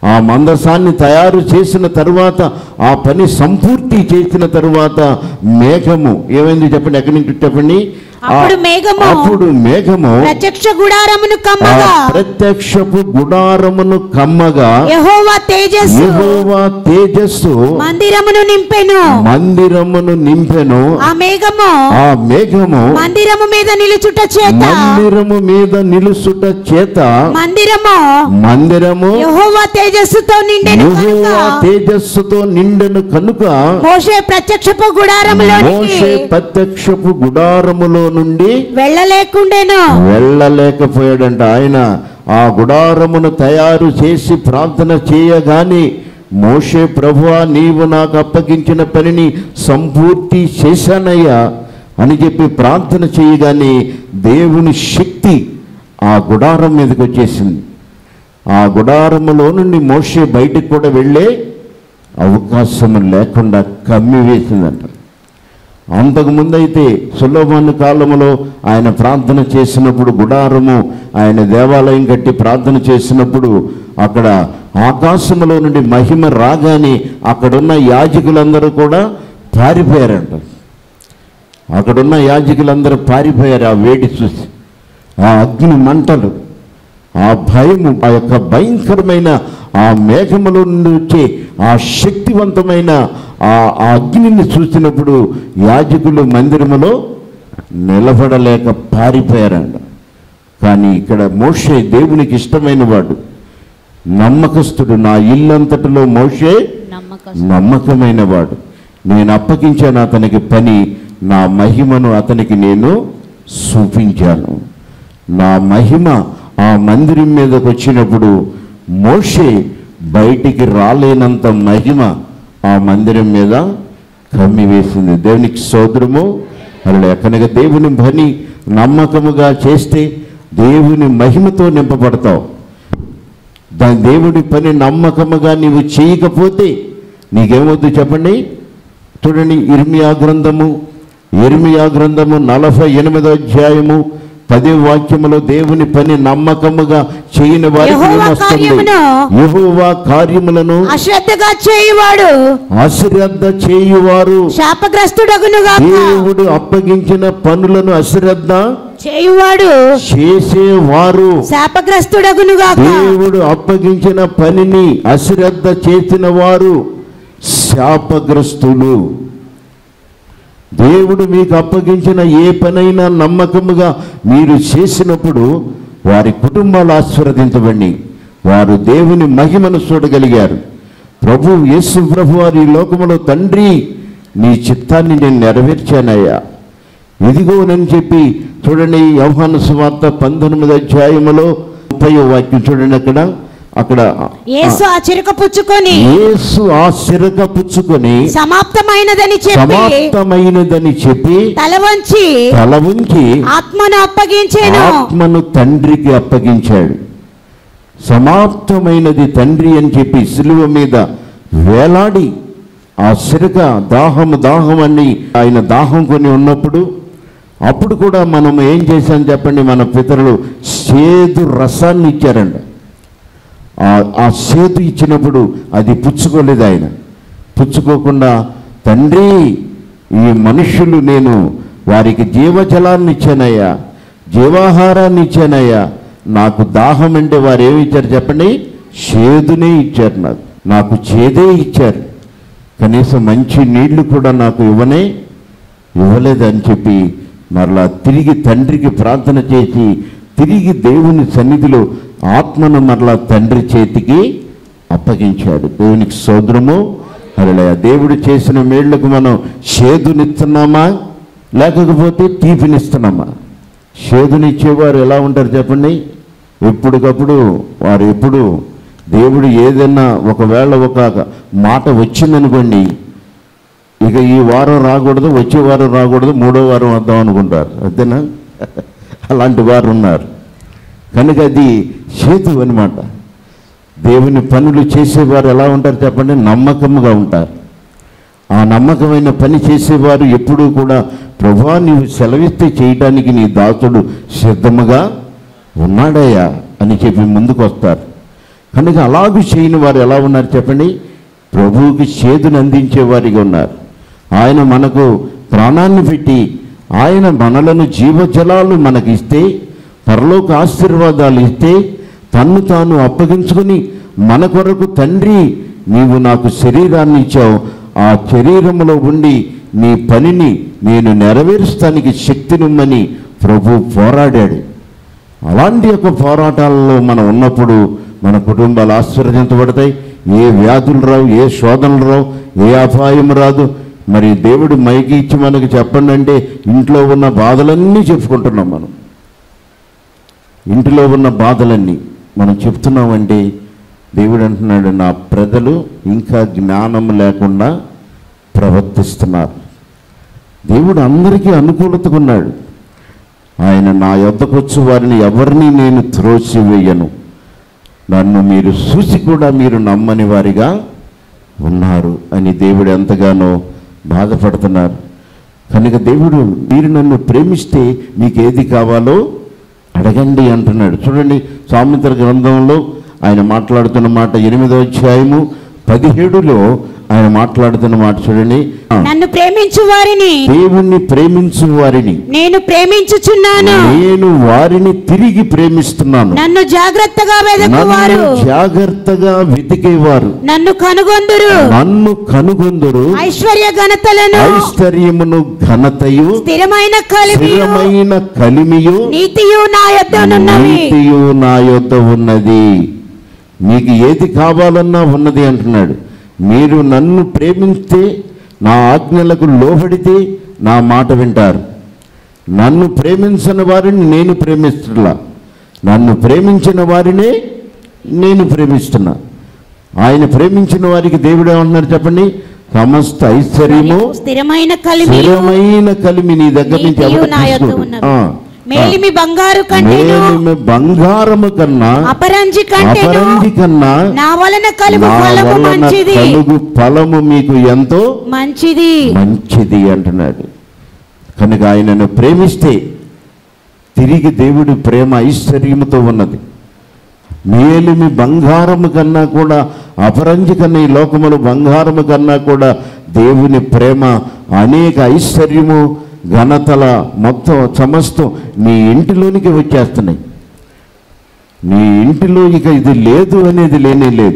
ఆ మందసాన్ని తయారు చేసిన తరువాత ఆ పని సంపూర్తి చేసిన తరువాత మేఘము ఏమైంది చెప్పండి ఎక్కడి నుంచి చెప్పండి ఆ- అప్పుడు మేఘము అప్పుడు మేఘము ప్రత్యక్ష గుడారమును ఆ కమ్మగా ప్రత్యక్షపు గుడారమును కమ్మగా యెహోవా తేజస్సు యెహోవా తేజస్సు మందిరమును నింపెను మందిరమును నింపెను ఆ మేఘము ఆ మేఘము మందిరము మీద నిలుచుట చేత మందిరము మీద నిలుసుట చేత మందిరము మందిరము యెహోవా తేజస్సుతో నిండెను కనుక యెహోవా తేజస్సుతో నిండెను కనుక మోషే ప్రత్యక్షపు గుడారములోనికి మోషే ప్రత్యక్షపు గుడారములో నుండి వెళ్ళలేకుండెను వెళ్ళలేకపోయాడంట ఆయన ఆ గుడారమును తయారు చేసి ప్రార్థన చేయగానే మోషే ప్రభువా నీవు నాకు అప్పగించిన పనిని సంపూర్తి చేశానయ్యా అని చెప్పి ప్రార్థన చేయగానే దేవుని శక్తి ఆ గుడారం మీదకి వచ్చేసింది ఆ గుడారములో నుండి మోషే బయటికి కూడా వెళ్ళే అవకాశం లేకుండా కమ్మి వేసిందంట అంతకుముందు అయితే సులోమాను కాలంలో ఆయన ప్రార్థన చేసినప్పుడు గుడారము ఆయన దేవాలయం కట్టి ప్రార్థన చేసినప్పుడు అక్కడ ఆకాశములో నుండి మహిమ రాగానే అక్కడున్న యాజకులందరూ కూడా పారిపోయారంట అక్కడున్న యాజకులందరూ పారిపోయారు ఆ వేడి చూసి ఆ అగ్ని మంటలు ఆ భయము ఆ యొక్క భయంకరమైన ఆ మేఘములో నుండి వచ్చే ఆ శక్తివంతమైన ఆ ఆ అగ్నిని చూసినప్పుడు యాజకులు మందిరములో నిలబడలేక పారిపోయారంట కానీ ఇక్కడ మోషే దేవునికి ఇష్టమైన వాడు నమ్మకస్తుడు నా ఇల్లంతటిలో మోషే నమ్మకమైన వాడు నేను అప్పగించాను అతనికి పని నా మహిమను అతనికి నేను చూపించాను నా మహిమ ఆ మందిరం మీదకి వచ్చినప్పుడు మోషే బయటికి రాలేనంత మహిమ ఆ మందిరం మీద కమ్మి వేసింది దేవునికి సోదరము అలా కనుక దేవుని పని నమ్మకముగా చేస్తే దేవుని మహిమతో నింపబడతావు దాని దేవుడి పని నమ్మకముగా నీవు చేయకపోతే నీకేమవుద్దు చెప్పండి చూడండి ఇర్మియా గ్రంథము ఇర్మియా గ్రంథము నలభై ఎనిమిదో అధ్యాయము పదే వాక్యములో దేవుని పని నమ్మకముగా చేయని వారికి యెహోవా ఏమొస్తుంది కార్యమును యెహోవా కార్యములను అశ్రద్ధగా చేయువాడు అశ్రద్ధ చేయువారు శాపగ్రస్తుడగునుగా దేవుడు అప్పగించిన పనులను అశ్రద్ధ చేయువాడు చేసేవారు శాపగ్రస్తుడగునుగా దేవుడు అప్పగించిన పనిని అశ్రద్ధ చేసిన వారు శాపగ్రస్తులు దేవుడు మీకు అప్పగించిన ఏ పనైనా నమ్మకముగా మీరు చేసినప్పుడు వారి కుటుంబాలు ఆశీర్వదించబడి వారు దేవుని మహిమను చూడగలిగారు ప్రభు యేసు ప్రభు వారి ఈ లోకములో తండ్రి నీ చిత్తాన్ని నేను నెరవేర్చానయ్యా ఇదిగోనని చెప్పి చూడండి యోహాను సువార్త పంతొమ్మిది అధ్యాయములో ముప్పై వాక్యం చూడండి అక్కడ అక్కడ యేసు ఆ చిరక పుచ్చుకొని యేసు ఆ సిరక పుచ్చుకొని సమాప్తమైనదని చెప్పి సమాప్తమైనదని చెప్పి తల వంచి తల ఉంచి ఆత్మను అప్పగించేను ఆత్మను తండ్రికి అప్పగించాడు సమాప్తమైనది తండ్రి అని చెప్పి సిలువ మీద వేలాడి ఆ సిరక దాహము దాహం అని ఆయన దాహం కొని ఉన్నప్పుడు అప్పుడు కూడా మనం ఏం చేశాం చెప్పండి మన పితరులు సేదు రసాన్ని ఇచ్చారండి ఆ- ఆ సేతు ఇచ్చినప్పుడు అది పుచ్చుకోలేదు ఆయన పుచ్చుకోకుండా తండ్రి ఈ మనుషులు నేను వారికి జీవజలాన్ని ఇచ్చానయ్యా జీవాహారాన్ని ఇచ్చానయ్యా నాకు దాహం అంటే వారు ఏమి ఇచ్చారు చెప్పండి చేదునే ఇచ్చారు నాకు నాకు చేదే ఇచ్చారు కనీసం మంచి నీళ్లు కూడా నాకు ఇవ్వనే ఇవ్వలేదని చెప్పి మరలా తిరిగి తండ్రికి ప్రార్థన చేసి తిరిగి దేవుని సన్నిధిలో ఆత్మను మరలా తండ్రి చేతికి అప్పగించాడు దేవునికి సోదరము అలా దేవుడు చేసిన మేళ్లకు మనం చేదునిస్తున్నామా లేకపోతే తీపినిస్తున్నామా చేదునిచ్చేవారు ఎలా ఉంటారు చెప్పండి ఎప్పటికప్పుడు వారు ఎప్పుడు దేవుడు ఏదైనా ఒకవేళ ఒక మాట వచ్చిందనుకోండి ఇక ఈ వారం రాకూడదు వచ్చే వారం రాకూడదు మూడో వారం వద్దాం అనుకుంటారు అంతేనా అలాంటి వారు ఉన్నారు కనుక అది చేతు అనమాట దేవుని పనులు చేసేవారు ఎలా ఉంటారు చెప్పండి నమ్మకముగా ఉంటారు ఆ నమ్మకమైన పని చేసేవారు ఎప్పుడూ కూడా ప్రభా నీవు సెలవిస్తే చేయటానికి నీ దాసుడు సిద్ధముగా ఉన్నాడయ్యా అని చెప్పి ముందుకు వస్తారు కనుక అలాగూ చేయని వారు ఎలా ఉన్నారు చెప్పండి ప్రభువుకి చేదుని అందించే వారిగా ఉన్నారు ఆయన మనకు ప్రాణాన్ని పెట్టి ఆయన మనలను జీవజలాలు మనకిస్తే పరలోక ఆశీర్వాదాలు ఇస్తే తన్ను తాను అప్పగించుకుని మన కొరకు తండ్రి నీవు నాకు శరీరాన్ని ఇచ్చావు ఆ శరీరములో ఉండి నీ పనిని నేను నెరవేరుస్తానికి శక్తినిమ్మని ప్రభు పోరాడాడు అలాంటి యొక్క పోరాటాలలో మనం ఉన్నప్పుడు మన కుటుంబాలు ఆశ్చర్యించబడతాయి ఏ వ్యాధులు రావు ఏ శోధనలు రావు ఏ అపాయం రాదు మరి దేవుడు మైకి ఇచ్చి మనకి చెప్పండి అంటే ఇంట్లో ఉన్న బాధలన్నీ చెప్పుకుంటున్నాం మనం ఇంటిలో ఉన్న బాధలన్నీ మనం చెప్తున్నామంటే దేవుడు అంటున్నాడు నా ప్రజలు ఇంకా జ్ఞానం లేకుండా ప్రవర్తిస్తున్నారు దేవుడు అందరికీ అనుకూలతగా ఉన్నాడు ఆయన నా యొద్దకొచ్చు వారిని ఎవరిని నేను త్రోసివేయను నన్ను మీరు చూసి కూడా మీరు నమ్మని వారిగా ఉన్నారు అని దేవుడు ఎంతగానో బాధపడుతున్నారు కనుక దేవుడు మీరు నన్ను ప్రేమిస్తే మీకు ఏది కావాలో అడగండి అంటున్నాడు చూడండి సామెతల గ్రంథంలో ఆయన మాట్లాడుతున్న మాట ఎనిమిదో అధ్యాయము పదిహేడులో ఆయన మాట్లాడుతున్న మాట చూడండి ఆ, నన్ను ప్రేమించు వారిని దేవుణ్ణి ప్రేమించు వారిని నేను ప్రేమించుచున్నాను నేను వారిని తిరిగి ప్రేమిస్తున్నాను నన్ను జాగ్రత్తగా వెదకువారు నన్ను జాగ్రత్తగా వెతికేవారు నన్ను కనుగొందురు నన్ను కనుగొందరు ఐశ్వర్య ఘనతలను ఐశ్వర్యమును ఘనతయు స్థిరమైన కలిమియు స్థిరమైన కలిమియు నీతియు నా యొద్దనున్నవి నీతియు నా యొద్ద ఉన్నది మీకు ఏది కావాలన్నా ఉన్నది అంటున్నాడు మీరు నన్ను ప్రేమిస్తే నా ఆజ్ఞలకు లోబడితే నా మాట వింటారు నన్ను ప్రేమించిన వారిని నేను ప్రేమిస్తున్నా నన్ను ప్రేమించిన వారినే నేను ప్రేమిస్తున్నా ఆయన ప్రేమించిన వారికి దేవుడు ఏమంటున్నారు చెప్పండి సమస్త ఐశ్వర్యము స్థిరమైన కలిమియు స్థిరమైన కలిమి నీ దగ్గర నుంచి నీతియు ఎవరు నా యొద్ద తీసుకోడు. ఉన్నవి ఆ, మేలిమి బంగారు కంటేను మేలిమి బంగారము కన్నా అపరంజి కంటేను అపరంజి కన్నా నా వలన కలుగు నా ఫలము వలన మంచిది కలుగు ఫలము మీకు ఎంతో మంచిది మంచిది అంటున్నాడు కనుక ఆయనను ప్రేమిస్తే తిరిగి దేవుడి ప్రేమ ఐశ్వర్యముతో ఉన్నది మేలిమి బంగారము కన్నా కూడా అపరంజి కన్నా ఈ లోకములు బంగారము కన్నా కూడా దేవుని ప్రేమ అనేక ఐశ్వర్యము ఘనతల మొత్తం సమస్తం నీ ఇంటిలోనికి వచ్చేస్తున్నాయి నీ ఇంటిలో ఇక ఇది లేదు అనేది లేనే లేదు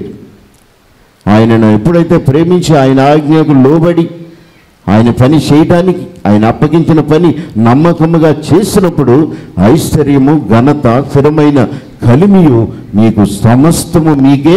ఆయనను ఎప్పుడైతే ప్రేమించి ఆయన ఆజ్ఞకు లోబడి ఆయన పని చేయటానికి ఆయన అప్పగించిన పని నమ్మకముగా చేసినప్పుడు ఐశ్వర్యము ఘనత స్థిరమైన కలిమియు మీకు సమస్తము మీకే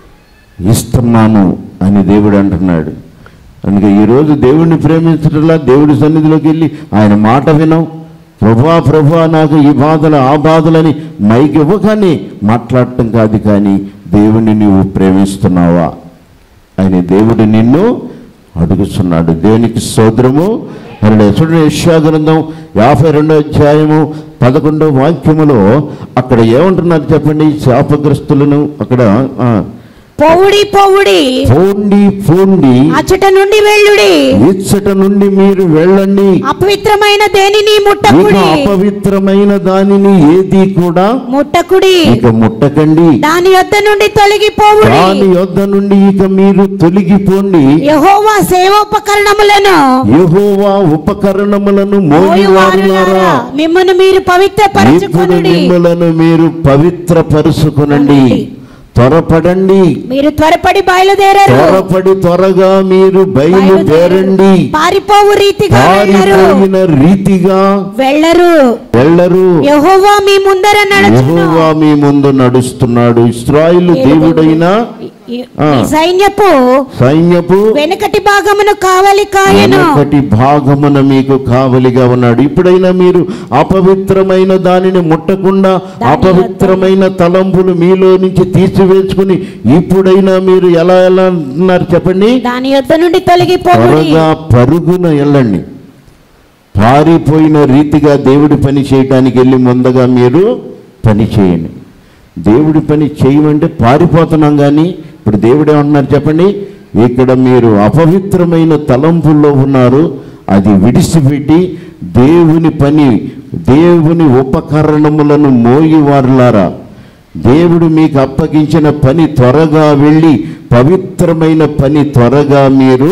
ఇస్తున్నాను అని దేవుడు అంటున్నాడు అందుకే ఈరోజు దేవుడిని ప్రేమించటంలా దేవుడి సన్నిధిలోకి వెళ్ళి ఆయన మాట వినం ప్రభా ప్రభా నాకు ఈ బాధలు ఆ బాధలని మైకి ఇవ్వగానే మాట్లాడటం కాదు కానీ దేవుణ్ణి నీవు ప్రేమిస్తున్నావా అని దేవుడు నిన్ను అడుగుతున్నాడు దేవునికి సోదరము మరి చూడండి యెషయా గ్రంథం యాభై రెండో అధ్యాయము పదకొండో వాక్యములో అక్కడ ఏమంటున్నారు చెప్పండి శాపగ్రస్తులను అక్కడ ఆ, పొవుడి పొవుడి పోండి పోండి అచ్చట నుండి వెళ్ళుడి ఇచ్చట నుండి మీరు వెళ్ళండి అపవిత్రమైన దేనిని ఇక ముట్టకుడి అపవిత్రమైన దానిని ఏది కూడా ముట్టకుడి ఇక ముట్టకండి దాని యొద్ద నుండి తొలగిపోవుడి దాని యొద్ద నుండి ఇక మీరు తొలగిపోండి యెహోవా సేవోపకరణములను యెహోవా ఉపకరణములను మోయువారులారా మోయువారులారా, మిమ్మును మీరు ఇప్పుడు పవిత్రపరచుకొనుడి మిమ్మలను మీరు పవిత్రపరుచుకొనండి త్వరపడండి మీరు త్వరపడి బయలుదేరరు త్వరపడి త్వరగా మీరు బయలుదేరండి పారిపోవు రీతిగా వెళ్ళరు పారిపోయిన రీతిగా వెళ్ళరు వెళ్ళరు యెహోవా మీ ముందర నడుచును యెహోవా మీ ముందు నడుస్తున్నాడు ఇస్రాయిల్ దేవుడైన ఈ- ఆ. ఈ సైన్యపు సైన్యపు వెనుకటి భాగమును కావలి కాయను ఒకటి భాగమున మీకు కావలిగా ఉన్నాడు ఇప్పుడైనా మీరు అపవిత్రమైన దానిని ముట్టకుండా అపవిత్రమైన తలంపులు మీలో నుంచి తీసివేసుకుని ఇప్పుడైనా మీరు ఎలా ఎలా అంటున్నారు చెప్పండి దాని యొద్ద నుండి తొలగిపోవుడి త్వరగా పరుగున వెళ్ళండి పారిపోయిన రీతిగా దేవుడి పని చేయటానికి వెళ్ళి ముందుగా మీరు పని చేయండి దేవుడి పని చేయమంటే పారిపోతున్నాం కానీ ఇప్పుడు దేవుడు ఏమంటున్నారు చెప్పండి ఇక్కడ మీరు అపవిత్రమైన తలంపుల్లో ఉన్నారు అది విడిచిపెట్టి దేవుని పని దేవుని ఉపకరణములను మోయివారులారా దేవుడు మీకు అప్పగించిన పని త్వరగా వెళ్ళి పవిత్రమైన పని త్వరగా మీరు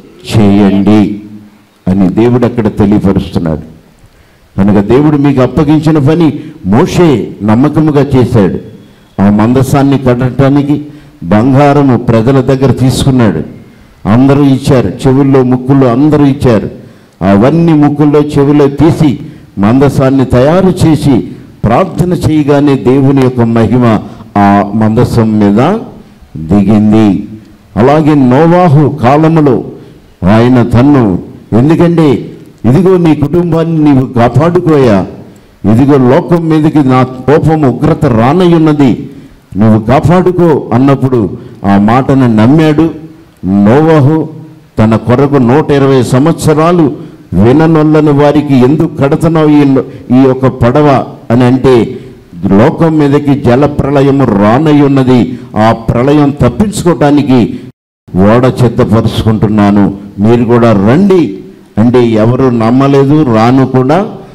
చేయండి అని దేవుడు అక్కడ తెలియపరుస్తున్నాడు కనుక దేవుడు మీకు అప్పగించిన పని మోషే నమ్మకముగా చేశాడు ఆ మందసాన్ని కట్టడానికి బంగారము ప్రజల దగ్గర తీసుకున్నాడు అందరూ ఇచ్చారు చెవుల్లో ముక్కుల్లో అందరూ ఇచ్చారు అవన్నీ ముక్కుల్లో చెవుల్లో తీసి మందసాన్ని తయారు చేసి ప్రార్థన చేయగానే దేవుని యొక్క మహిమ ఆ మందసం మీద దిగింది అలాగే నోవాహు కాలములో ఆయన తన్ను ఎందుకంటే ఇదిగో నీ కుటుంబాన్ని నీవు కాపాడుకోయా ఇదిగో లోకం మీదకి నా కోపం ఉగ్రత రానయ్యున్నది నువ్వు కాపాడుకో అన్నప్పుడు ఆ మాటను నమ్మాడు నోవహు తన కొరకు నూట ఇరవై సంవత్సరాలు విననొల్లని వారికి ఎందుకు కడుతున్నావు ఈ ఈ యొక్క పడవ అని అంటే లోకం మీదకి జల ప్రళయము రానయ్యున్నది ఆ ప్రళయం తప్పించుకోవటానికి ఓడ చిత్తపరుచుకుంటున్నాను మీరు కూడా రండి అంటే ఎవరు నమ్మలేదు రాను కూడా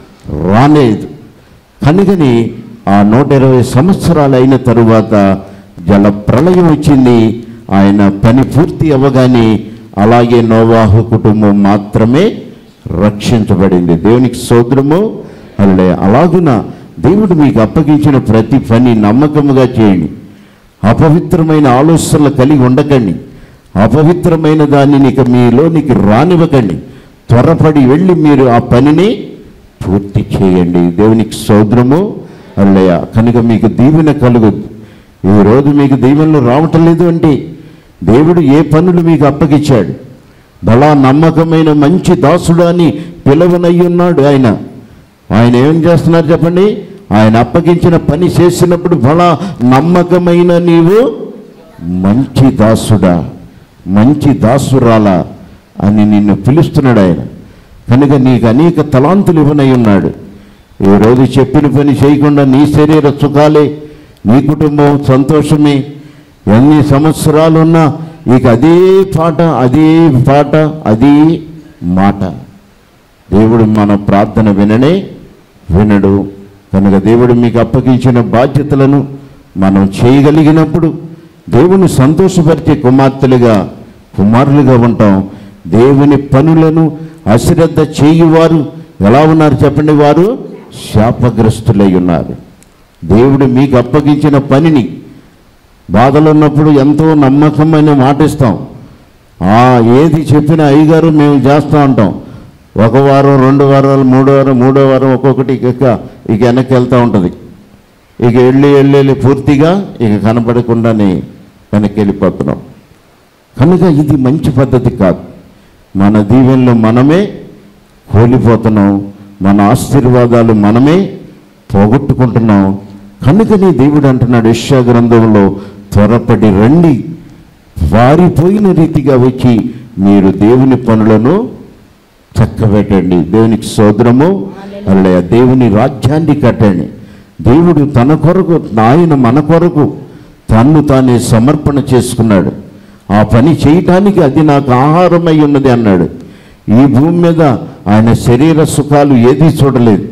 రాలేదు కనుకని ఆ నూట ఇరవై సంవత్సరాలు అయిన తరువాత జల ప్రళయం వచ్చింది ఆయన పని పూర్తి అవ్వగానే అలాగే నోవాహు కుటుంబం మాత్రమే రక్షించబడింది దేవునికి సోదరము అల్లే అలాగున దేవుడు మీకు అప్పగించిన ప్రతి పని నమ్మకముగా చేయండి అపవిత్రమైన ఆలోచనలు కలిగి ఉండకండి అపవిత్రమైన దానిని ఇక మీలోనికి రానివ్వకండి త్వరపడి వెళ్ళి మీరు ఆ పనిని పూర్తి చేయండి దేవునికి సోదరము అల్లయ్య కనుక మీకు దీవెన కలుగుద్ది ఈరోజు మీకు దీవెనలు రావటం లేదు అంటే దేవుడు ఏ పనులు మీకు అప్పగించాడు బలా నమ్మకమైన మంచి దాసుడు అని పిలవనయ్యున్నాడు ఆయన ఆయన ఏం చేస్తున్నారు చెప్పండి ఆయన అప్పగించిన పని చేసినప్పుడు బలా నమ్మకమైన నీవు మంచి దాసుడా మంచి దాసురాలా అని నిన్ను పిలుస్తున్నాడు ఆయన కనుక నీకు అనేక తలాంతులు ఇవ్వనై ఉన్నాడు ఈ రోజు చెప్పిన పని చేయకుండా నీ శరీర సుఖాలే నీ కుటుంబం సంతోషమే ఎన్ని సంవత్సరాలు ఉన్నా ఇక అదే పాట అదే పాట అదే మాట దేవుడు మన ప్రార్థన విననే వినడు కనుక దేవుడు మీకు అప్పగించిన బాధ్యతలను మనం చేయగలిగినప్పుడు దేవుని సంతోషపరిచే కుమార్తెలుగా కుమారులుగా ఉంటాం దేవుని పనులను అశ్రద్ధ చేయువారు ఎలా ఉన్నారు చెప్పండి వారు శాపగ్రస్తులై ఉన్నారు దేవుడు మీకు అప్పగించిన పనిని బాధలు ఉన్నప్పుడు ఎంతో నమ్మకమైన మాటిస్తాం ఆ ఏది చెప్పిన అయ్యగారు మేము చేస్తూ ఉంటాం ఒక వారం రెండు వారాలు మూడో వారం మూడో వారం ఒక్కొక్కటి ఇక ఇక వెనక్కి వెళ్తూ ఉంటుంది ఇక వెళ్ళి వెళ్ళి వెళ్ళి పూర్తిగా ఇక కనపడకుండానే వెనక్కి వెళ్ళిపోతున్నాం కనుక ఇది మంచి పద్ధతి కాదు మన దీవెనలు మనమే కోల్పోతున్నాం మన ఆశీర్వాదాలు మనమే పోగొట్టుకుంటున్నాం కనుకని దేవుడు అంటున్నాడు యెషయా గ్రంథంలో త్వరపడి రండి వారిపోయిన రీతిగా వచ్చి మీరు దేవుని పనులను చక్కబెట్టండి దేవునికి సోదరము అలా దేవుని రాజ్యాన్ని కట్టండి దేవుడు తన కొరకు ఆయన మన కొరకు తన్ను తానే సమర్పణ చేసుకున్నాడు ఆ పని చేయటానికి అది నాకు ఆహారమై ఉన్నది అన్నాడు ఈ భూమి మీద ఆయన శరీర సుఖాలు ఏదీ చూడలేదు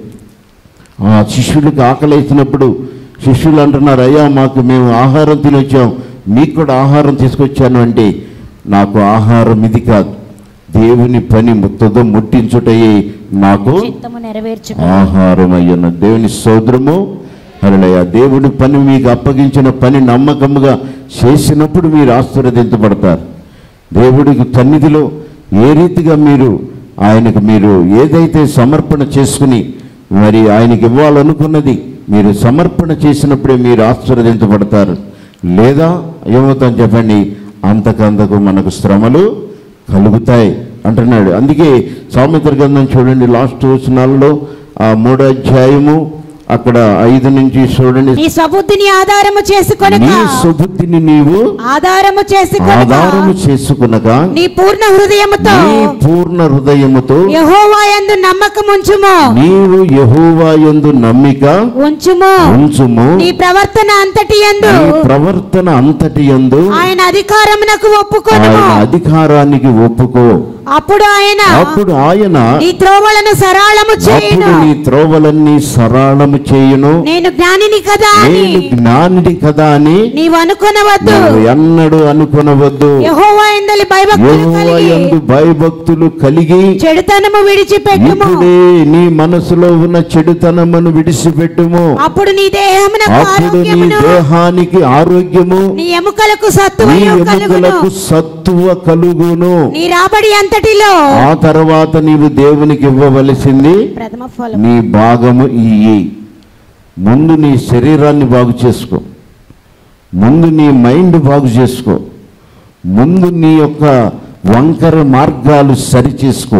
ఆ శిష్యుడికి ఆకలేసినప్పుడు శిష్యులు అంటున్నారు అయ్యా మాకు మేము ఆహారం తినొచ్చాం మీకు కూడా ఆహారం తీసుకొచ్చాను అంటే నాకు ఆహారం ఇది కాదు దేవుని పని ముత్తదో ముట్టించుటయే నాకు చిత్తము నెరవేర్చుట ఆహారం అయ్యున్న దేవుని సోదరము అలలయ దేవుడి పని మీకు అప్పగించిన పని నమ్మకముగా చేసినప్పుడు మీరు ఆశీర్వదించబడతారు దేవుడికి సన్నిధిలో ఏ రీతిగా మీరు ఆయనకు మీరు ఏదైతే సమర్పణ చేసుకుని మరి ఆయనకి ఇవ్వాలనుకున్నది మీరు సమర్పణ చేసినప్పుడే మీరు ఆశీర్వదించబడతారు లేదా ఏమవుతాం చెప్పండి అంతకంతకు మనకు శ్రమలు కలుగుతాయి అంటున్నాడు అందుకే సామెతల గ్రంథం చూడండి లాస్ట్ వచనాలలో ఆ మూడో అధ్యాయము అక్కడ ఐదు నుంచి చూడండి నీ స్వబుద్ధిని ఆధారము చేసుకొనక నీ సుబుద్ధిని నీవు ఆధారము చేసుకొనక ఆధారము చేసుకునగా నీ పూర్ణ హృదయముతో నీ పూర్ణ హృదయముతో యెహోవా యందు నమ్మకం ఉంచుము నీవు యెహోవా యందు నమ్మిక ఉంచుము ఉంచుము నీ ప్రవర్తన అంతటి యందు నీ ప్రవర్తన అంతటి యందు ఆయన అధికారమునకు ఒప్పుకొనుము ఆయన అధికారానికి ఒప్పుకో అప్పుడు ఆయన అప్పుడు ఆయన నీ త్రోవలను సరళము చేయును అప్పుడు నీ త్రోవలన్నీ సరళము చేయును నేను జ్ఞానిని కదా అని నేను జ్ఞానిని కదా అని నీవు అనుకునవద్దు నువ్వు ఎన్నడూ అనుకునవద్దు యెహోవా ఎందలి భయభక్తులు యెహోవా కలిగి యందు భయభక్తులు కలిగి చెడుతనము విడిచిపెట్టుము ఇప్పుడే నీ మనసులో ఉన్న చెడుతనమును విడిచిపెట్టుము అప్పుడు నీ దేహమునకు అప్పుడు నీ ఆరోగ్యమును దేహానికి ఆరోగ్యము నీ ఎముకలకు నీ సత్తువయు కలుగును ఎముకలకు సత్తువ కలుగును నీ రాబడి అంతటిలో ఆ తర్వాత నీవు దేవునికి ఇవ్వవలసింది ప్రథమ ఫలం నీ భాగము ఇయ్యి ముందు నీ శరీరాన్ని బాగు చేసుకో ముందు నీ మైండ్ బాగు చేసుకో ముందు నీ యొక్క వంకర మార్గాలు సరి చేసుకో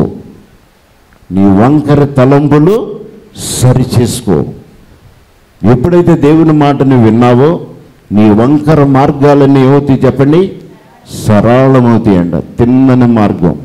నీ వంకర తలంపులు సరి చేసుకో ఎప్పుడైతే దేవుని మాటను విన్నావో నీ వంకర మార్గాలన్నీ ఏమవుతాయి చెప్పండి సరళమవుతాయి అంట తిన్నని మార్గం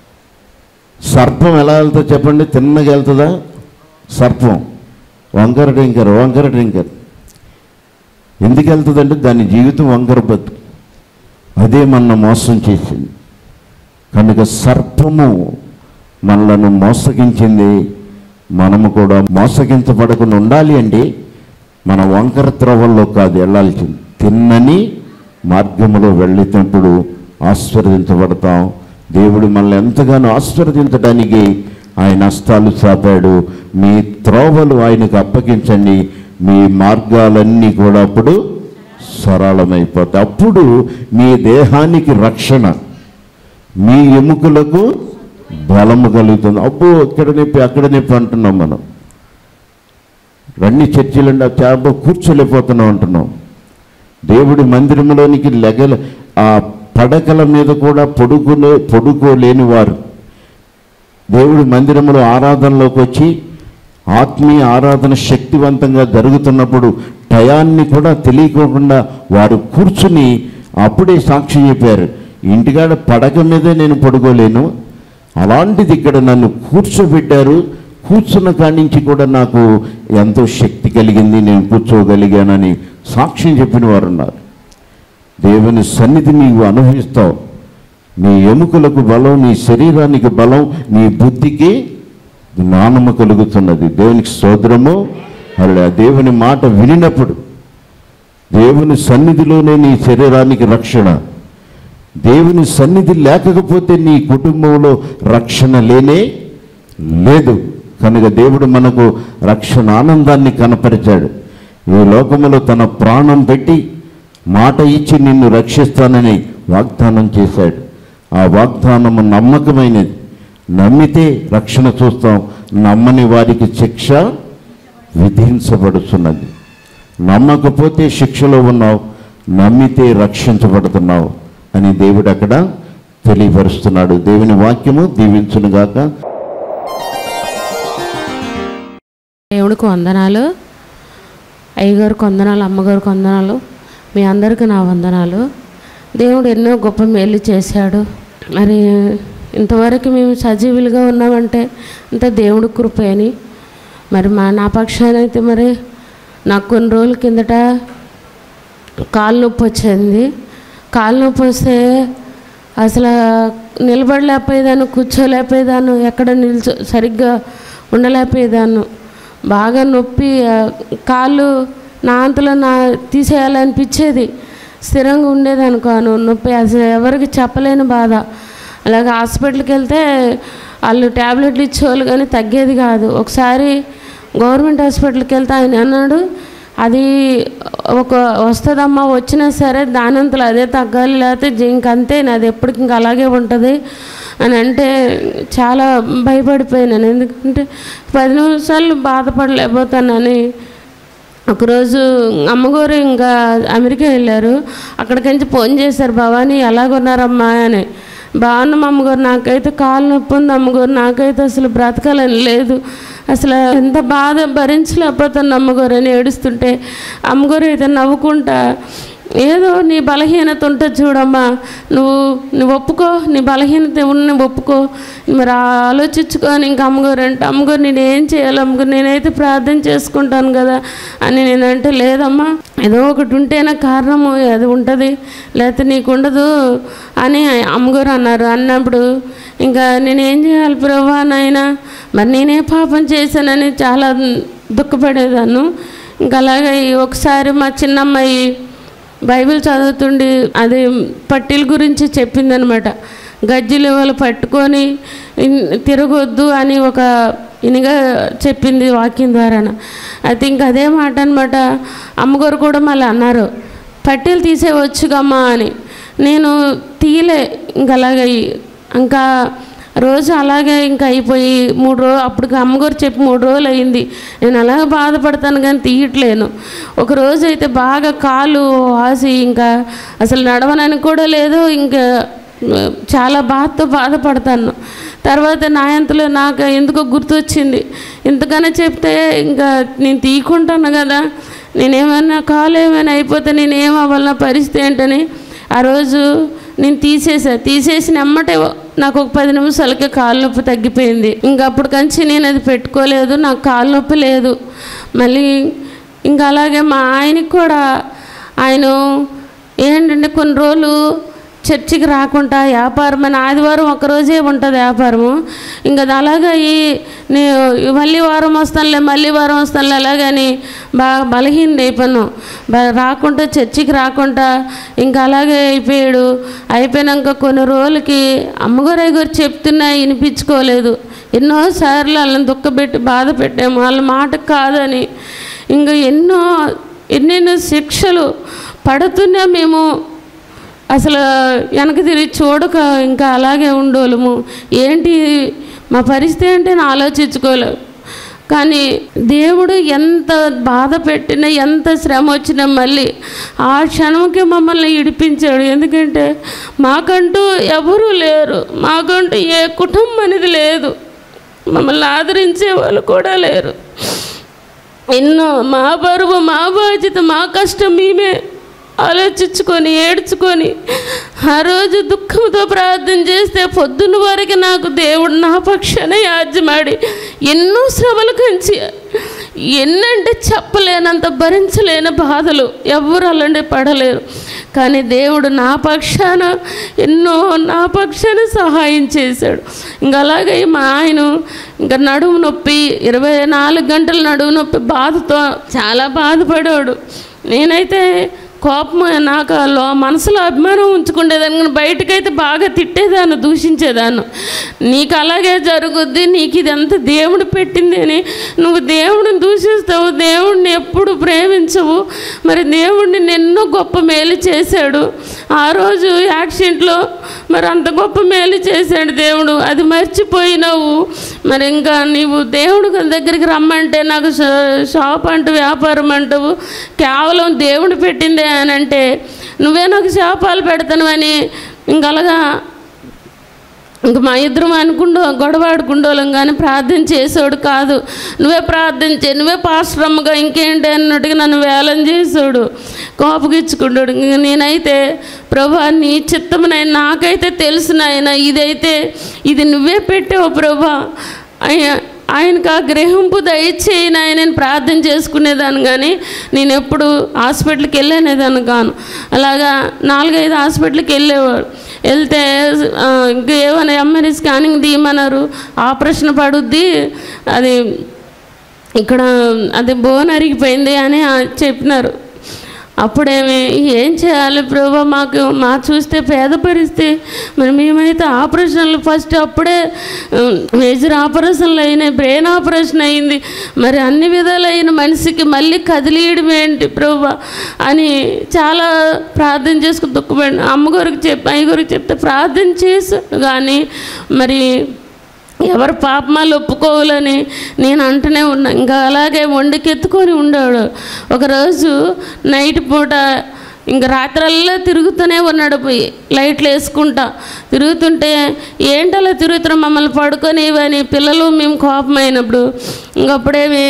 సర్పం ఎలా వెళ్తా చెప్పండి తిన్నగా వెళ్తుందా సర్పం వంకర టింకర్ వంకర టింకర్ ఎందుకు వెళ్తుందంటే దాని జీవితం వంకర బతు అదే మన మోసం చేసింది కనుక సర్పము మనలను మోసగించింది మనము కూడా మోసగించబడకుండా ఉండాలి అంటే మన వంకర త్రవల్లో కాదు వెళ్ళాల్సింది తిన్నని మార్గములో వెళ్ళేటప్పుడు ఆశీర్వదించబడతాం దేవుడు మనల్ని ఎంతగానో ఆశీర్వదించడానికి ఆయన హస్తాలు చాపాడు మీ త్రోవలు ఆయనకు అప్పగించండి మీ మార్గాలన్నీ కూడా అప్పుడు సరళమైపోతాయి అప్పుడు మీ దేహానికి రక్షణ మీ ఎముకలకు బలము కలుగుతుంది అబ్బో ఇక్కడ నొప్పి అక్కడ నొప్పి అంటున్నాం మనం రండి చర్చిలండి ఆ చేప కూర్చోలేకపోతున్నాం అంటున్నాం దేవుడి మందిరంలోనికి లెగల ఆ పడకల మీద కూడా పొడుకునే పొడుకోలేని వారు దేవుడి మందిరంలో ఆరాధనలోకి వచ్చి ఆత్మీయ ఆరాధన శక్తివంతంగా జరుగుతున్నప్పుడు టయాన్ని కూడా తెలియకోకుండా వారు కూర్చుని అప్పుడే సాక్షి చెప్పారు ఇంటికాడ పడక మీదే నేను పడుకోలేను అలాంటిది ఇక్కడ నన్ను కూర్చోబెట్టారు కూర్చున్న కాడి నుంచి కూడా నాకు ఎంతో శక్తి కలిగింది నేను కూర్చోగలిగానని సాక్ష్యం చెప్పిన వారు ఉన్నారు దేవుని సన్నిధి నీవు అనుభవిస్తావు నీ ఎముకలకు బలం నీ శరీరానికి బలం నీ బుద్ధికి జ్ఞానము కలుగుతున్నది దేవునికి స్తోత్రము అలా దేవుని మాట వినినప్పుడు దేవుని సన్నిధిలోనే నీ శరీరానికి రక్షణ దేవుని సన్నిధి లేకపోతే నీ కుటుంబంలో రక్షణ లేనే లేదు కనుక దేవుడు మనకు రక్షణ ఆనందాన్ని కనపరిచాడు ఈ లోకములో తన ప్రాణం పెట్టి మాట ఇచ్చి నిన్ను రక్షిస్తానని వాగ్దానం చేశాడు ఆ వాగ్దానము నమ్మకమైనది నమ్మితే రక్షణ చూస్తాం నమ్మని వారికి శిక్ష విధించబడుతున్నది నమ్మకపోతే శిక్షలో ఉన్నావు నమ్మితే రక్షించబడుతున్నావు అని దేవుడు అక్కడ తెలియపరుస్తున్నాడు దేవుని వాక్యము దీవించునుగాక దేవుడికి వందనాలు అయ్యగారికి వందనాలు అమ్మగారికి వందనాలు మీ అందరికీ నా వందనాలు దేవుడు ఎన్నో గొప్ప మేలు చేశాడు మరి ఇంతవరకు మేము సజీవులుగా ఉన్నామంటే అంత దేవుడి కృపే అని మరి మా నా పక్షాన అయితే మరి నాకు కొన్ని రోజుల కిందట కాలు నొప్పి వచ్చింది కాలు నొప్పి వస్తే అసలు నిలబడలేకపోయేదాన్ని కూర్చోలేకపోయేదాన్ని ఎక్కడ నిల్చో సరిగ్గా ఉండలేకపోయేదాన్ని బాగా నొప్పి ఆ, కాళ్ళు నా అంతలో నా తీసేయాలనిపించేది స్థిరంగా ఉండేది అనుకోను నొప్పి అసలు ఎవరికి చెప్పలేని బాధ అలాగే హాస్పిటల్కి వెళ్తే వాళ్ళు ట్యాబ్లెట్లు ఇచ్చేవాళ్ళు కానీ తగ్గేది కాదు ఒకసారి గవర్నమెంట్ హాస్పిటల్కి వెళ్తే ఆయన అన్నాడు అది ఒక వస్తుందమ్మా వచ్చినా సరే దానంతలో అదే తగ్గాలి లేకపోతే జీ- ఇంకంతే అది ఎప్పటికి ఇంకా అలాగే ఉంటుంది అని అంటే చాలా భయపడిపోయినాను ఎందుకంటే పది నిమిషాలు బాధపడలేకపోతానని ఒకరోజు అమ్మగారు ఇంకా అమెరికా వెళ్ళారు అక్కడికించి ఫోన్ చేశారు భవానీ ఎలాగున్నారమ్మా అని బాగున్నాం అమ్మగారు నాకైతే కాలు నొప్పి ఉంది అమ్మగారు నాకైతే అసలు బ్రతకాలని లేదు అసలు ఎంత బాధ భరించలేకపోతాను అమ్మగారు అని ఏడుస్తుంటే అమ్మగారు అయితే నవ్వుకుంటా ఏదో నీ బలహీనత ఉంటుంది చూడమ్మా నువ్వు నువ్వు ఒప్పుకో నీ బలహీనత ఉన్న ఒప్పుకో మరి ఆలోచించుకొని ఇంక అమ్మగారు అంటే అమ్మగారు నేను ఏం చేయాలి అమ్మగారు నేనైతే ప్రార్థన చేసుకుంటాను కదా అని నేనంటే లేదమ్మా ఏదో ఒకటి ఉంటేనే కారణము అది ఉంటుంది లేకపోతే నీకు ఉండదు అని అమ్మగారు అన్నారు అన్నప్పుడు ఇంకా నేనేం చేయాలి ప్రభా నాయన మరి నేనే పాపం చేశానని చాలా దుఃఖపడేదాన్ని ఇంకా అలాగే ఒకసారి మా చిన్నమ్మాయి బైబిల్ చదువుతుండి అది పట్టీల గురించి చెప్పిందనమాట గజ్జలు వాళ్ళు పట్టుకొని ఇన్- తిరగొద్దు అని ఒక ఇనిగా చెప్పింది వాక్యం ద్వారా అయితే ఇంక అదే మాట అనమాట అమ్మగారు కూడా మళ్ళీ అన్నారు పట్టీలు తీసేవచ్చుగమ్మా అని నేను తీయలే ఇంక అలాగే ఇంకా రోజు అలాగే ఇంకా అయిపోయి మూడు రోజు అప్పుడు అమ్మగారు చెప్పి మూడు రోజులు అయింది నేను అలాగే బాధపడతాను కానీ తీయట్లేను ఒక రోజు అయితే బాగా కాలు వాసి ఇంకా అసలు నడవనని కూడా లేదు ఇంకా ఆ, చాలా బాధతో బాధపడతాను తర్వాత నాయంతలో నాకు ఎందుకో గుర్తొచ్చింది ఇంతకన్నా చెప్తే ఇంకా నేను తీయకుంటాను కదా నేనేమన్నా కాలు ఏమైనా అయిపోతే నేనేం అవ్వాలన్న పరిస్థితి ఏంటని ఆ రోజు నేను తీసేసా తీసేసిన ఎమ్మటే నాకు ఒక పది నిమిషాలకే కాలు నొప్పి తగ్గిపోయింది ఇంకా అప్పుడు కంచి నేను అది పెట్టుకోలేదు నాకు కాలు నొప్పి లేదు మళ్ళీ ఇంకా అలాగే మా ఆయనకి కూడా ఆయన ఏంటంటే కొన్ని రోజులు చర్చికి రాకుండా వ్యాపారం అని ఆదివారం ఒక్కరోజే ఉంటుంది వ్యాపారము ఇంకా అది అలాగే ఈ నే- మళ్ళీ వారం వస్తానులే మళ్ళీ వారం వస్తానులే అలాగని బాగా బలహీన అయిపోయాను బ- రాకుండా చర్చికి రాకుండా ఇంకా అలాగే అయిపోయాడు అయిపోయినాక కొన్ని రోజులకి అమ్మగారు అయ్యగారు చెప్తున్నా వినిపించుకోలేదు ఎన్నోసార్లు వాళ్ళని దుఃఖపెట్టి బాధ పెట్టాము వాళ్ళ మాట కాదని ఇంకా ఎన్నో ఎన్నెన్నో శిక్షలు పడుతున్నా మేము అసలు వెనక తిరిగి చూడక ఇంకా అలాగే ఉండోలము ఏంటి మా పరిస్థితి ఏంటి అని ఆలోచించుకోలేము కానీ దేవుడు ఎంత బాధ పెట్టినా ఎంత శ్రమ వచ్చినా మళ్ళీ ఆ క్షణంకి మమ్మల్ని ఇడిపించాడు ఎందుకంటే మాకంటూ ఎవరూ లేరు మాకంటూ ఏ కుటుంబం అనేది లేదు మమ్మల్ని ఆదరించే వాళ్ళు కూడా లేరు ఎన్నో మా బరువు మా బాధ్యత మా కష్టం మేమే ఆలోచించుకొని ఏడ్చుకొని ఆ రోజు దుఃఖంతో ప్రార్థన చేస్తే పొద్దున్న వరకు నాకు దేవుడు నా పక్షాన యాజ్యమాడి ఎన్నో శ్రమలు కంచి ఎన్నంటే చెప్పలేనంత భరించలేని బాధలు ఎవరు అలాంటి పడలేరు కానీ దేవుడు నా పక్షాన ఎన్నో నా పక్షాన సహాయం చేశాడు ఇంకా అలాగే మా ఆయన ఇంకా నడుము నొప్పి ఇరవై నాలుగు గంటల నడుము నొప్పి బాధతో చాలా బాధపడాడు నేనైతే కోపం నాకు లో మనసులో అభిమానం ఉంచుకునేదాన్ని కానీ బయటకైతే బాగా తిట్టేదాన్ని దూషించేదాన్ని నీకు అలాగే జరుగుద్ది నీకు ఇదంతా దేవుడు పెట్టింది అని నువ్వు దేవుడిని దూషిస్తావు దేవుడిని ఎప్పుడు ప్రేమించవు మరి దేవుడిని ఎన్నో గొప్ప మేలు చేశాడు ఆ రోజు యాక్సిడెంట్లో మరి అంత గొప్ప మేలు చేశాడు దేవుడు అది మర్చిపోయినావు మరి ఇంకా నీవు దేవుడు దగ్గరికి రమ్మంటే నాకు షా- షాప్ అంటూ వ్యాపారం అంటావు కేవలం దేవుడు పెట్టిందే అని అంటే నువ్వే నాకు శాపాలు పెడతాను అని ఇంక అలాగా ఇంక మా ఇద్దరం అనుకుంటూ గొడవ ఆడుకుంటోళ్ళం కానీ ప్రార్థన చేసేవాడు కాదు నువ్వే ప్రార్థన చే నువ్వే పాశ్రమగా ఇంకేంటి అన్నట్టుగా నన్ను వేలం చేసాడు కోపగిచ్చుకుంటాడు ఇంక నేనైతే ప్రభా నీ చిత్తమునైనా నాకైతే తెలుసు నాయన ఇదైతే ఇది నువ్వే పెట్టావు ప్రభా అయ్యా ఆయనకు ఆ గ్రహింపు దయచేయి నాయనని ప్రార్థన చేసుకునేదాన్ని కానీ నేను ఎప్పుడు హాస్పిటల్కి వెళ్ళనేదాన్ని కాను అలాగా నాలుగైదు హాస్పిటల్కి వెళ్ళేవాడు వెళ్తే ఆ, ఇంకా ఏమైనా ఎంఆర్ఐ స్కానింగ్ తీయమన్నారు ఆపరేషన్ పడుద్ది అది ఇక్కడ అది బోన్ అరిగిపోయింది అని ఆ చెప్పినారు అప్పుడేమి ఏం చేయాలి ప్రభా మాకు మా చూస్తే పేద పరిస్థితి మరి మేమైతే ఆపరేషన్లు ఫస్ట్ అప్పుడే ఉమ్, మేజర్ ఆపరేషన్లు అయినాయి బ్రెయిన్ ఆపరేషన్ అయింది మరి అన్ని విధాలైన మనిషికి మళ్ళీ కదిలియడం ఏంటి ప్రభా అని చాలా ప్రార్థన చేసుకుని దుఃఖపడి అమ్మగారికి చెప్పి అయ్యగారికి చెప్తే ప్రార్థన చేశాను కానీ మరి ఎవరు పాపమాలు ఒప్పుకోవాలని నేను అంటూనే ఉన్నా ఇంకా అలాగే వండికెత్తుకొని ఉండాడు ఒకరోజు నైట్ పూట ఇంక రాత్రల్లా తిరుగుతూనే ఉన్నాడు పోయి లైట్లు వేసుకుంటా తిరుగుతుంటే ఏంటలా తిరుగుతున్నాం మమ్మల్ని పడుకొని ఇవని పిల్లలు మేము కోపమైనప్పుడు ఇంకప్పుడేమి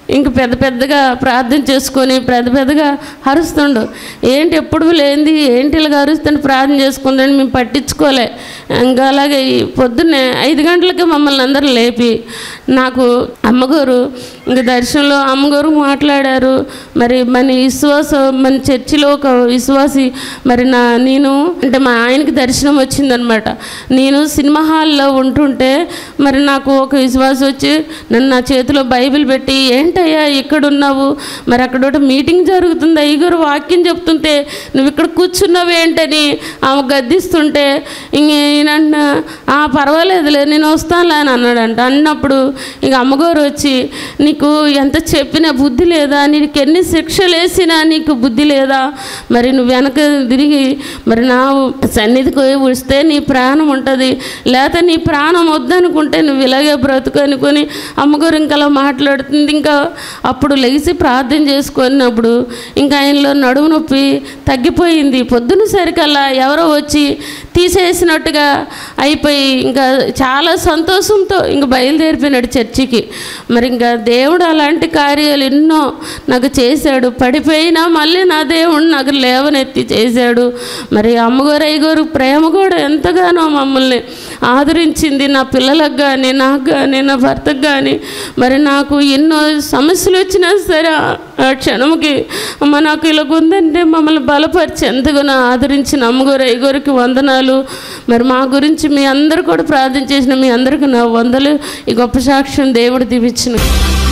ఇంక పెద్ద పెద్దగా ప్రార్థన చేసుకొని పెద్ద పెద్దగా అరుస్తుండు ఏంటి ఎప్పుడు లేనిది ఏంటి ఇలాగ అరుస్తుంటే ప్రార్థన చేసుకుందని మేము పట్టించుకోలే ఇంకా అలాగే ఈ పొద్దున్నే ఐదు గంటలకి మమ్మల్ని అందరూ లేపి నాకు అమ్మగారు ఇంక దర్శనంలో అమ్మగారు మాట్లాడారు మరి మన విశ్వాసం మన చర్చిలో ఒక విశ్వాసి మరి నా నేను అంటే మా ఆయనకి దర్శనం వచ్చిందనమాట నేను సినిమా హాల్లో ఉంటుంటే మరి నాకు ఒక విశ్వాసం వచ్చి నన్ను నా చేతిలో బైబిల్ పెట్టి ఏంటయ్యా ఇక్కడ ఉన్నావు మరి అక్కడ ఒకటి మీటింగ్ జరుగుతుంది అయ్యగారు వాక్యం చెప్తుంటే నువ్వు ఇక్కడ కూర్చున్నావు ఏంటని ఆమె గద్దిస్తుంటే ఇంక ఈయన ఆ పర్వాలేదులే నేను వస్తానులే అని అన్నాడంట అన్నప్పుడు ఇంక అమ్మగారు వచ్చి నీకు ఎంత చెప్పినా బుద్ధి లేదా నీకు ఎన్ని శిక్షలు వేసినా నీకు బుద్ధి లేదా మరి నువ్వు వెనక తిరిగి మరి నా సన్నిధికి వస్తే నీ ప్రాణం ఉంటుంది లేకపోతే నీ ప్రాణం వద్దనుకుంటే నువ్వు ఇలాగే బ్రతుకు అనుకొని అమ్మగారు ఇంకా అలా మాట్లాడుతుంది ఇంకా అప్పుడు లెగిసి ప్రార్థన చేసుకున్నప్పుడు ఇంకా ఆయనలో నడుము నొప్పి తగ్గిపోయింది పొద్దున్న సరికల్లా ఎవరో వచ్చి తీసేసినట్టుగా అయిపోయి ఇంకా చాలా సంతోషంతో ఇంకా బయలుదేరిపోయినాడు చర్చికి మరి ఇంకా దేవుడు అలాంటి కార్యాలు ఎన్నో నాకు చేశాడు పడిపోయినా మళ్ళీ నా దేవుడు నాకు లేవనెత్తి చేశాడు మరి అమ్మగారు అయ్యగారు ప్రేమ కూడా ఎంతగానో మమ్మల్ని ఆదరించింది నా పిల్లలకు కానీ నాకు కానీ నా భర్తకు కానీ మరి నాకు ఎన్నో సమస్యలు వచ్చినా సరే ఆ- ఆ క్షణంకి అమ్మ నాకు ఇలా ఉందంటే మమ్మల్ని బలపరిచి ఎంతగానో ఆదరించిన అమ్మగారు అయ్యగారికి వందనాలు మరి మా గురించి మీ అందరూ కూడా ప్రార్థన చేసిన మీ అందరికీ నా వందలు ఈ గొప్ప సాక్ష్యం దేవుడు దీవించిన